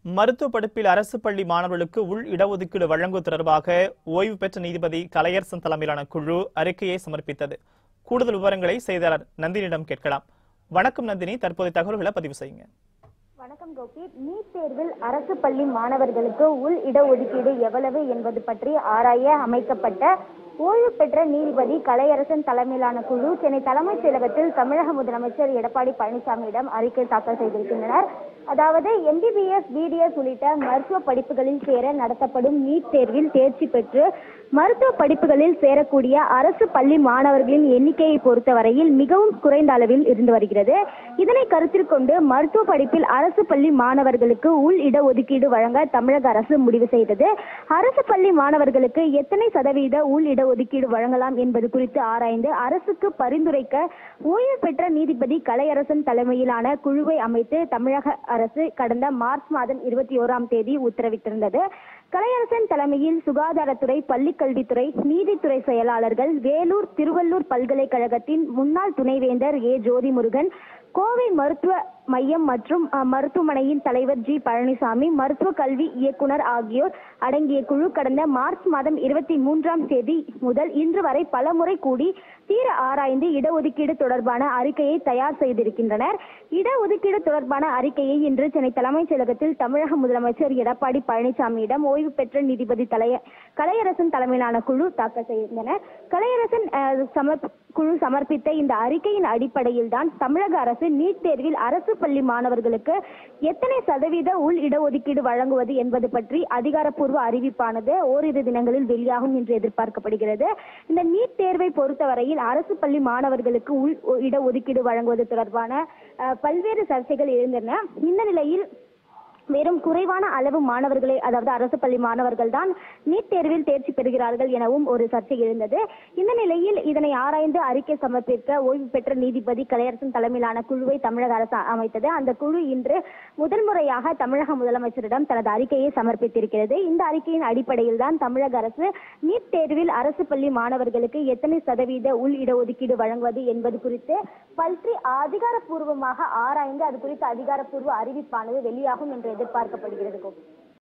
மருத்துவ படிப்பில் அரசு பள்ளி மாணவர்களுக்கு உள் இடஒதுக்கீடு வழங்குவது தொடர்பாக ஓய்வு பெற்ற நீதிபதி கலையரசன் தலைமையிலான குழு அறிக்கையை சமர்ப்பித்தது கூடுதல் விவரங்களை செய்தியாளர் நந்தினியிடம் கேட்கலாம் வணக்கம் நந்தினி தற்போதைய தகவல்களை பதிவு செய்யுங்க வணக்கம் கோபி நீட் தேர்வில் அரசு பள்ளி மாணவர்களுக்கு உள் இடஒதுக்கீடு எவ்வளவு என்பது பற்றி ஆராய அமைக்கப்பட்ட ஓய்வு பெற்ற நீதிபதி கலையரசன் தலைமையிலான குழு சென்னை தலைமைச் செயலகத்தில் தமிழக முதலமைச்சர் எடப்பாடி பழனிசாமியிடம் அறிக்கை தாக்கல் செய்திருக்கின்றனர் அதாவது எம்பிபிஎஸ் பிடிஎஸ் உள்ளிட்ட மருத்துவ படிப்புகளில் சேர நடத்தப்படும் நீட் தேர்வில் தேர்ச்சி பெற்று மருத்துவ படிப்புகளில் சேரக்கூடிய அரசு பள்ளி மாணவர்களின் எண்ணிக்கையை பொறுத்தவரையில் மிகவும் குறைந்த அளவில் இருந்து வருகிறது இதனை கருத்தில் கொண்டு மருத்துவ படிப்பில் அரசு பள்ளி மாணவர்களுக்கு உள் இடஒதுக்கீடு வழங்க தமிழக அரசு முடிவு செய்தது அரசு பள்ளி மாணவர்களுக்கு எத்தனை சதவீத உள் இடஒதுக்கீடு வழங்கலாம் என்பது குறித்து ஆராய்ந்து அரசுக்கு பரிந்துரைக்க ஓய்வு பெற்ற நீதிபதி கலையரசன் தலைமையிலான குழுவை அமைத்து தமிழக அரசு கடந்த மார்ச் மாதம் இருபத்தி ஓராம் தேதி உத்தரவிட்டிருந்தது கலையரசன் தலைமையில் சுகாதாரத்துறை பள்ளிக்கல்வித்துறை நீதித்துறை செயலாளர்கள் வேலூர் திருவள்ளூர் பல்கலைக்கழகத்தின் முன்னாள் துணைவேந்தர் ஏ ஜோதிமுருகன் கோவை மருத்துவ மையம் மற்றும் அஹ், மருத்துவமனையின் தலைவர் ஜி பழனிசாமி மருத்துவ கல்வி இயக்குனர் ஆகியோர் அடங்கிய குழு கடந்த மார்ச் மாதம் இருபத்தி மூன்றாம் தேதி முதல் இன்று வரை பலமுறை கூடி தீர ஆராய்ந்து இடஒதுக்கீடு தொடர்பான அறிக்கையை தயார் செய்திருக்கின்றனர் இடஒதுக்கீடு தொடர்பான அறிக்கையை இன்று சென்னை தலைமைச் செயலகத்தில் தமிழக முதலமைச்சர் எடப்பாடி பழனிசாமியிடம் ஓய்வு பெற்ற நீதிபதி தலைய கலையரசன் தலைமையிலான குழு தாக்கல் செய்திருந்தனர் கலையரசன் அஹ், சமர்ப் குழு சமர்ப்பித்த இந்த அறிக்கையின் அடிப்படையில் தான் தமிழக அரசு நீட் தேர்வில் அரசு பள்ளி மாணவர்களுக்கு எத்தனை சதவீத உள் இடஒதுக்கீடு வழங்குவது என்பது பற்றி அதிகாரப்பூர்வ அறிவிப்பானது ஓரிரு தினங்களில் வெளியாகும் என்று எதிர்பார்க்கப்படுகிறது இந்த நீட் தேர்வை பொறுத்தவரையில் அரசு பள்ளி மாணவர்களுக்கு உள் இடஒதுக்கீடு வழங்குவது தொடர்பான அஹ், பல்வேறு சர்ச்சைகள் இருந்தன இந்த நிலையில் வெறும் குறைவான அளவு மாணவர்களை அதாவது அரசு பள்ளி மாணவர்கள் தான் நீட் தேர்வில் தேர்ச்சி பெறுகிறார்கள் எனவும் ஒரு சர்ச்சை எழுந்தது இந்த நிலையில் இதனை ஆராய்ந்து அறிக்கை சமர்ப்பிக்க ஓய்வு பெற்ற நீதிபதி கலையரசன் தலைமையிலான குழுவை தமிழக அரசு அமைத்தது அந்த குழு இன்று முதல் முறையாக தமிழக முதலமைச்சரிடம் தனது அறிக்கையை சமர்ப்பித்திருக்கிறது இந்த அறிக்கையின் அடிப்படையில் தான் தமிழக அரசு நீட் தேர்வில் அரசு பள்ளி மாணவர்களுக்கு எத்தனை சதவீத உள் இடஒதுக்கீடு வழங்குவது என்பது குறித்து பற்றி அதிகாரப்பூர்வமாக ஆராய்ந்து அது குறித்த அதிகாரப்பூர்வ அறிவிப்பானது வெளியாகும் என்று எதிர்பார்க்கப்படுகிறது கோபி